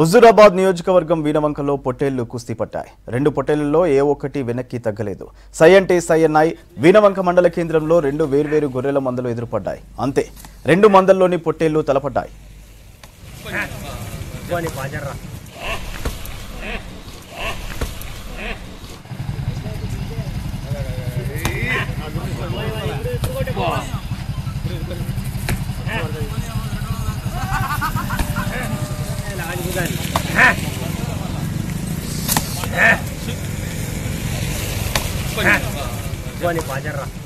హుజూరాబాద్ నియోజకవర్గం వీనవంకలో పొట్టేళ్లు కుస్తీ పట్టాయి రెండు పొట్టేళ్లలో ఏ ఒక్కటి వెనక్కి తగ్గలేదు సై అంటే సై అన్నాయి వీనవంక మండల కేంద్రంలో రెండు వేర్వేరు గొర్రెల మందలు ఎదురుపడ్డాయి అంతే రెండు మందల్లోని పొట్టేళ్లు తలపడ్డాయి పోనీ పాజర్రా పోనీ పాజర్రా